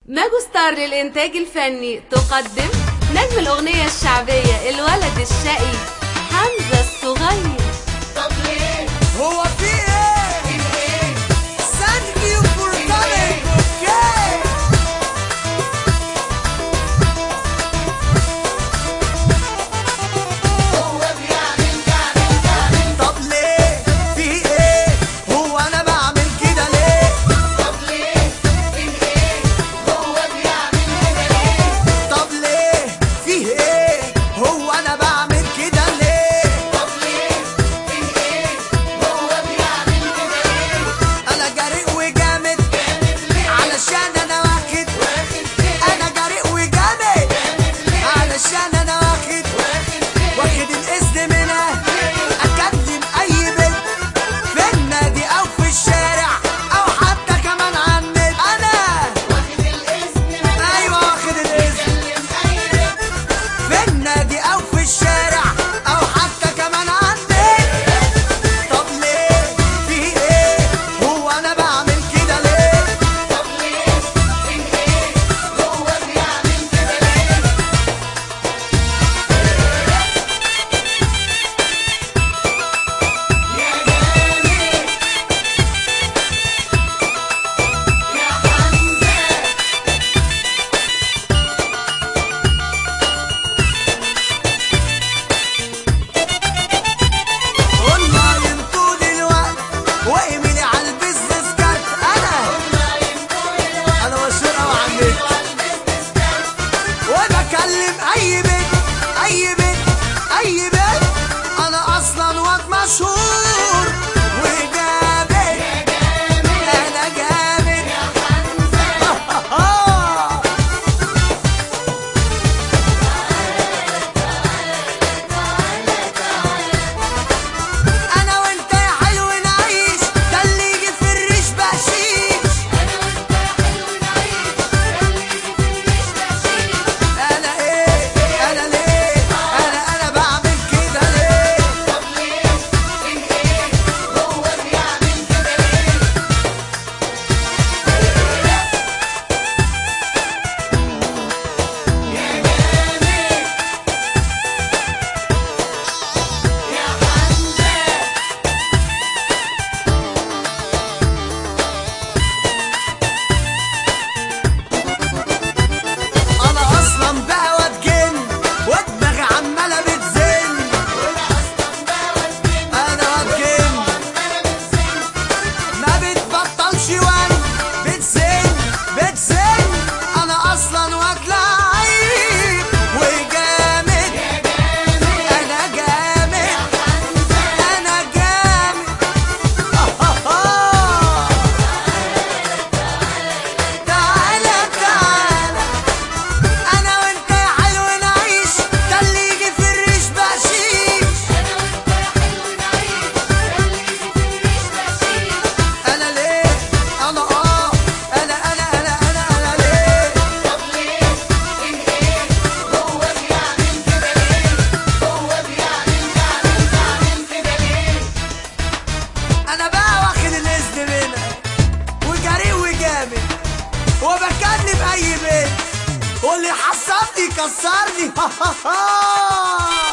ماجو ستار للإنتاج الفني تقدم نجم الأغنية الشعبية الولد الشقي حمزة الصغير طب ليه؟ هو في ايه؟ Thank you for coming, okay? هو بيعمل بيعمل بيعمل طب ليه؟ في ايه؟ هو انا بعمل كده ليه؟ طب ليه؟ في ايه؟ هو بيعمل كده ليه؟ طب ليه؟ في ايه؟ هو انا بعمل كده ليه؟ طب ليه؟ في ايه؟ هو بيعمل كده ليه؟ انا جريء وجامد جامد ليه؟ علشان انا واخد واخد ليه؟ انا جريء وجامد جامد ليه؟ علشان انا واخد واخد ليه؟ واخد الاذن منها اكلم اي بنت في النادي او في الشارع او حتى كمان على النت انا واخد الاسم من ايوه واخد الاذن كلم اي بنت في النادي او في الشارع او حتى كمان على النت طب ليه في ايه هو انا بعمل كده ليه طب ليه؟ في ايه؟ هو بيعمل كده ليه؟ يا جامد يا حمزة اونلاين طول الوقت وايميلي على البيزنس كارت انا انا مشهور قوي على النت وبكلم اي بنت اي بنت اي بنت انا اصلا واد مشهور وجامد انا جامد آه. انا وانت يا حلو نعيش ده اللي يجي في الريش بقشيش انا ايه انا ليه انا انا بعمل كده ليه انا اصلا بقى واد جن ودماغي عماله بتزن انا واد جن ما بتبطلش وان بتزن بتزن انا اصلا واد لعيب وجامد انا جامد انا جامد تعالى تعالى انا وانت يا حلو نعيش ده اللي يجي في الريش بقشيش انا ليه انا اه انا انا انا انا انا ليه انا بقى واخد الاذن منها وجريء وجامد وبكلم اي بنت واللي حصلني كسرني